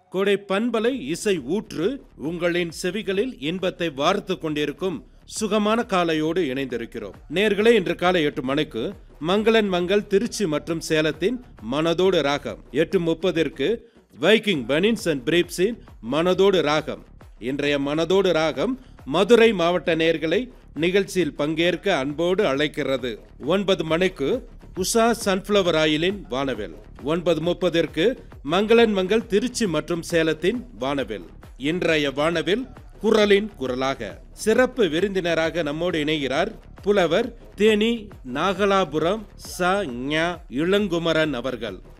கொடை பண்பலை இசை ஊற்று உங்களின் செவிகளில் இன்பத்தை வார்த்து கொண்டிருக்கும் சுகமான காலையோடு இணைந்திருக்கிறோம் நேர்களே இன்று காலை எட்டு மணிக்கு மங்களன் மங்கள் திருச்சி மற்றும் சேலத்தின் மனதோடு ராகம் எட்டு முப்பதிற்கு வைக்கிங் பனின்ஸ் அண்ட் பிரீப்ஸின் மனதோடு ராகம் இன்றைய மனதோடு ராகம் மதுரை மாவட்ட நேர்களை நிகழ்ச்சியில் பங்கேற்க அன்போடு அழைக்கிறது ஒன்பது மணிக்கு உஷா சன்ஃப்ளவர் ஆயிலின் வானவில் ஒன்பது முப்பதிற்கு மங்களன் மங்கள் திருச்சி மற்றும் சேலத்தின் வானவில் இன்றைய வானவில் குரலின் குரலாக சிறப்பு விருந்தினராக நம்மோடு இணைகிறார் புலவர் தேனி நாகலாபுரம் ச ஞ இளங்குமரன் அவர்கள்